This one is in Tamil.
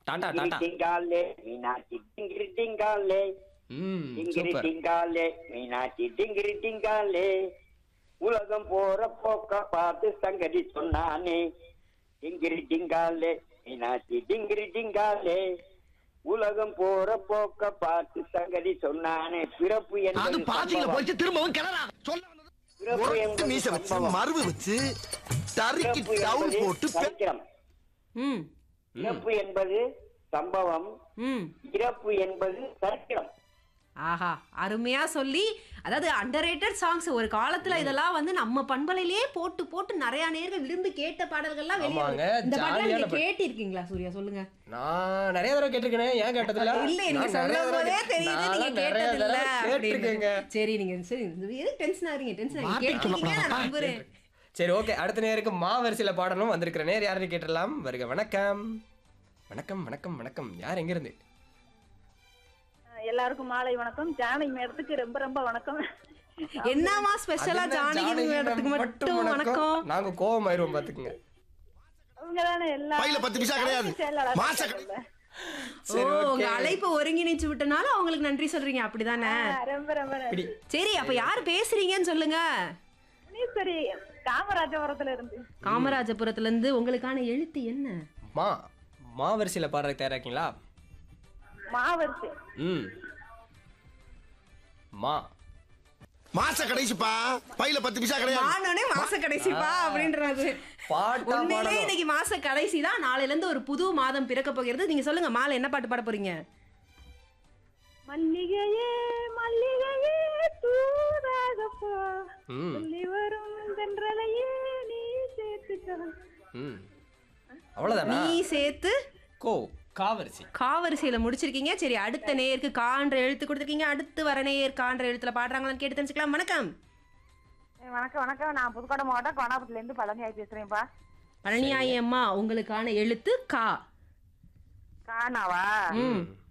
டாடா டிங்கிரி டாடா டிங்காலே மீனாட்சி டிங்கிரி டிங்காலே ம் டிங்கிரி சூப்பர் டிங்காலே மீனாட்சி டிங்கிரி டிங்காலே உலகம் போற போக்க பார்த்து சங்கதி சொன்னானே டிங்கிரி டிங்காலே மீனாட்சி டிங்கிரி டிங்காலே உலகம் போற போக்க பார்த்து சங்கதி சொன்னானே பிறப்பு அது என்பது பாதியில சம்பவம். போயிட்டு திரும்பவும் கிளறா சொல்ல வந்தது பிறப்பு உரத்து என்பது மீச வச்சு சம்பவம். மருவு வச்சு டர்க்கி பிறப்பு டவுன் என்பது போட்டு பெ- சரித்திரம் ம் பிறப்பு என்பது சம்பவம் ம் இறப்பு என்பது சரித்திரம் ஆஹா அருமையா சொல்லி அதாவது அண்டர் சாங்ஸ் ஒரு காலத்துல இதெல்லாம் வந்து நம்ம பண்பலையிலேயே போட்டு போட்டு நிறைய நேர்கள் விரும்பி கேட்ட பாடல்கள்லாம் வெளியே ஆமாங்க, வருது. இந்த பாடலாம் ஜாலியான நீங்க பாட்டு. கேட்டிருக்கீங்களா சூர்யா சொல்லுங்க நான் நிறைய தடவை கேட்டிருக்கேன் ஏன் கேட்டதில்ல இல்ல நீங்க நான் சொல்லும் நிறைய தடவை போதே கேட்டு- தெரியுது நான் நீங்க நிறைய கேட்டது இல்ல தடவை கேட்டிருக்கேங்க சரி நீங்க சரி எது டென்ஷன் ஆகுறீங்க டென்ஷன் ஆகுறீங்க வார்த்தை கேட்டிருக்கீங்க நான் சொல்லக்கூடாதா? நம்புறேன் சரி ஓகே அடுத்த நேருக்கு மாவரிசையில பாடணும் வந்திருக்கிற நேர் யாருன்னு கேட்டுடலாம் வருக வணக்கம் வணக்கம் வணக்கம் வணக்கம் யார் எங்க இருந்து எல்லாருக்கும் மாலை வணக்கம் ஜானகி மேடத்துக்கு ரொம்ப ரொம்ப வணக்கம் என்னமா ஸ்பெஷலா அது என்ன ஜானகி ஜானகி மேடத்துக்கு மேம் மட்டும் வணக்கம் நாங்க கோவம் ஆயிருவோம் பாத்துக்குங்க அவங்க தானே எல்லா பையில பத்து பைசா கிடையாது செயலாளர் மாச இருக்காங்கல்ல. ஓ சரி உங்க ஓகே அழைப்பு ஒருங்கிணைச்சு விட்டனால அவங்களுக்கு நன்றி சொல்றீங்க அப்படிதானே ஆ, ரொம்ப ரொம்ப நன்றி. சரி அப்ப யார் பேசுறீங்கன்னு சொல்லுங்க முனீஸ்வரி காமராஜபுரத்துல இருந்து காமராஜபுரத்துல இருந்து உங்களுக்கான எழுத்து என்ன மா மாவரிசையில பாடுறதுக்கு தயாரா இருக்கீங்களா மாவரிசை ம் மா மாச கடைசிப்பா பையில பத்து பைசா கிடையாது மானோனே மாச கடைசிப்பா அப்படின்றது பாட்டா உண்மையிலே பாடணும் இன்னைக்கு மாச கடைசி தான் நாளையில இருந்து ஒரு புது மாதம் பிறக்க போகிறது நீங்க சொல்லுங்க மாலை என்ன பாட்டு பாட போறீங்க மல்லிகையே மல்லிகையே தூதாக போ ம் சொல்லி வரும் தென்றலையே நீ சேர்த்துக்கோ ம் அவ்வளவுதானா நீ சேர்த்து கோ காவரிசை காவரிசையில முடிச்சிருக்கீங்க சரி அடுத்த நேருக்கு கான்ற எழுத்து கொடுத்துருக்கீங்க அடுத்து வர நேர் கான்ற எழுத்துல பாடுறாங்களான்னு கேட்டு தெரிஞ்சுக்கலாம் வணக்கம் வணக்கம் வணக்கம் நான் புதுக்கோட்டை மாவட்டம் கோணாபுரத்துல இருந்து பழனியாய் பேசுறேன்ப்பா பழனியாயி அம்மா உங்களுக்கான எழுத்து கா காணாவா ம் ம்